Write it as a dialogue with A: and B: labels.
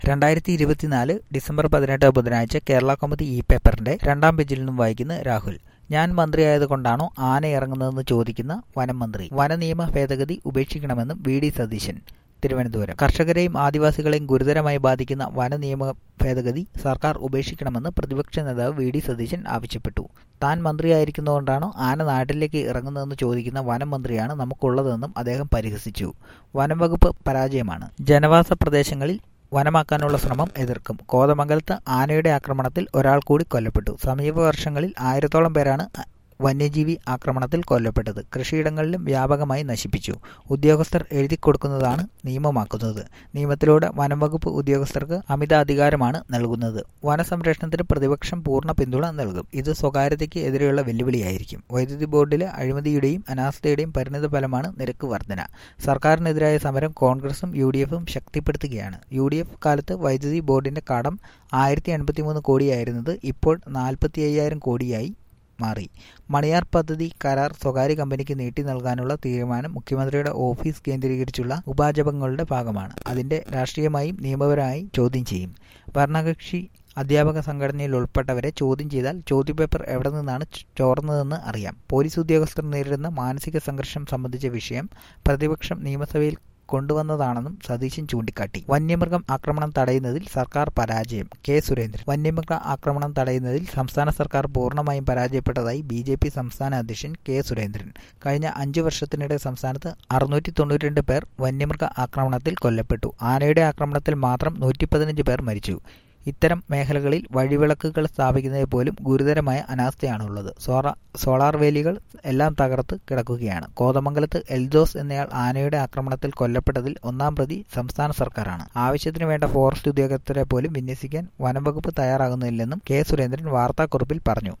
A: രണ്ടായിരത്തി ഇരുപത്തിനാല് ഡിസംബർ പതിനെട്ട് ബുധനാഴ്ച കേരള കൗമുദി ഇ പേപ്പറിന്റെ രണ്ടാം പേജിൽ നിന്നും വായിക്കുന്ന രാഹുൽ ഞാൻ മന്ത്രിയായതുകൊണ്ടാണോ ആന ഇറങ്ങുന്നതെന്ന് ചോദിക്കുന്ന വനം മന്ത്രി വനനിയമ ഭേദഗതി ഉപേക്ഷിക്കണമെന്നും വി ഡി സതീശൻ തിരുവനന്തപുരം കർഷകരെയും ആദിവാസികളെയും ഗുരുതരമായി ബാധിക്കുന്ന വനനിയമ ഭേദഗതി സർക്കാർ ഉപേക്ഷിക്കണമെന്ന് പ്രതിപക്ഷ നേതാവ് വി ഡി സതീശൻ ആവശ്യപ്പെട്ടു താൻ മന്ത്രിയായിരിക്കുന്നതുകൊണ്ടാണോ ആന നാട്ടിലേക്ക് ഇറങ്ങുന്നതെന്ന് ചോദിക്കുന്ന വനം മന്ത്രിയാണ് നമുക്കുള്ളതെന്നും അദ്ദേഹം പരിഹസിച്ചു വനം വകുപ്പ് പരാജയമാണ് ജനവാസ പ്രദേശങ്ങളിൽ വനമാക്കാനുള്ള ശ്രമം എതിർക്കും കോതമംഗലത്ത് ആനയുടെ ആക്രമണത്തിൽ ഒരാൾ കൂടി കൊല്ലപ്പെട്ടു സമീപ വർഷങ്ങളിൽ ആയിരത്തോളം പേരാണ് വന്യജീവി ആക്രമണത്തിൽ കൊല്ലപ്പെട്ടത് കൃഷിയിടങ്ങളിലും വ്യാപകമായി നശിപ്പിച്ചു ഉദ്യോഗസ്ഥർ എഴുതി കൊടുക്കുന്നതാണ് നിയമമാക്കുന്നത് നിയമത്തിലൂടെ വനംവകുപ്പ് ഉദ്യോഗസ്ഥർക്ക് അമിത അധികാരമാണ് നൽകുന്നത് വനസംരക്ഷണത്തിന് പ്രതിപക്ഷം പൂർണ്ണ പിന്തുണ നൽകും ഇത് സ്വകാര്യതയ്ക്ക് എതിരെയുള്ള വെല്ലുവിളിയായിരിക്കും വൈദ്യുതി ബോർഡിലെ അഴിമതിയുടെയും അനാസ്ഥയുടെയും പരിണിത ഫലമാണ് നിരക്ക് വർധന സർക്കാരിനെതിരായ സമരം കോൺഗ്രസും യു ഡി എഫും ശക്തിപ്പെടുത്തുകയാണ് യു ഡി എഫ് കാലത്ത് വൈദ്യുതി ബോർഡിന്റെ കടം ആയിരത്തി എൺപത്തിമൂന്ന് കോടിയായിരുന്നത് ഇപ്പോൾ നാൽപ്പത്തി അയ്യായിരം കോടിയായി മാറി മണിയാർ പദ്ധതി കരാർ സ്വകാര്യ കമ്പനിക്ക് നീട്ടി നൽകാനുള്ള തീരുമാനം മുഖ്യമന്ത്രിയുടെ ഓഫീസ് കേന്ദ്രീകരിച്ചുള്ള ഉപാജപങ്ങളുടെ ഭാഗമാണ് അതിന്റെ രാഷ്ട്രീയമായും നിയമപരമായും ചോദ്യം ചെയ്യും ഭരണകക്ഷി അധ്യാപക സംഘടനയിൽ ഉൾപ്പെട്ടവരെ ചോദ്യം ചെയ്താൽ ചോദ്യപേപ്പർ എവിടെ നിന്നാണ് ചോർന്നതെന്ന് അറിയാം പോലീസ് ഉദ്യോഗസ്ഥർ നേരിടുന്ന മാനസിക സംഘർഷം സംബന്ധിച്ച വിഷയം പ്രതിപക്ഷം നിയമസഭയിൽ കൊണ്ടുവന്നതാണെന്നും സതീശൻ ചൂണ്ടിക്കാട്ടി വന്യമൃഗം ആക്രമണം തടയുന്നതിൽ സർക്കാർ പരാജയം കെ സുരേന്ദ്രൻ വന്യമൃഗ ആക്രമണം തടയുന്നതിൽ സംസ്ഥാന സർക്കാർ പൂർണ്ണമായും പരാജയപ്പെട്ടതായി ബി ജെ പി സംസ്ഥാന അധ്യക്ഷൻ കെ സുരേന്ദ്രൻ കഴിഞ്ഞ അഞ്ചു വർഷത്തിനിടെ സംസ്ഥാനത്ത് അറുന്നൂറ്റി തൊണ്ണൂറ്റിരണ്ട് പേർ വന്യമൃഗ ആക്രമണത്തിൽ കൊല്ലപ്പെട്ടു ആനയുടെ ആക്രമണത്തിൽ മാത്രം നൂറ്റി പതിനഞ്ച് പേർ മരിച്ചു ഇത്തരം മേഖലകളിൽ വഴിവിളക്കുകൾ സ്ഥാപിക്കുന്നത് പോലും ഗുരുതരമായ അനാസ്ഥയാണുള്ളത് സോളാർ സോളാർ വേലികൾ എല്ലാം തകർത്ത് കിടക്കുകയാണ് കോതമംഗലത്ത് എൽദോസ് എന്നയാൾ ആനയുടെ ആക്രമണത്തിൽ കൊല്ലപ്പെട്ടതിൽ ഒന്നാം പ്രതി സംസ്ഥാന സർക്കാരാണ് ആവശ്യത്തിന് വേണ്ട ഫോറസ്റ്റ് ഉദ്യോഗസ്ഥരെ പോലും വിന്യസിക്കാൻ വനംവകുപ്പ് തയ്യാറാകുന്നില്ലെന്നും കെ സുരേന്ദ്രൻ വാർത്താക്കുറിപ്പിൽ പറഞ്ഞു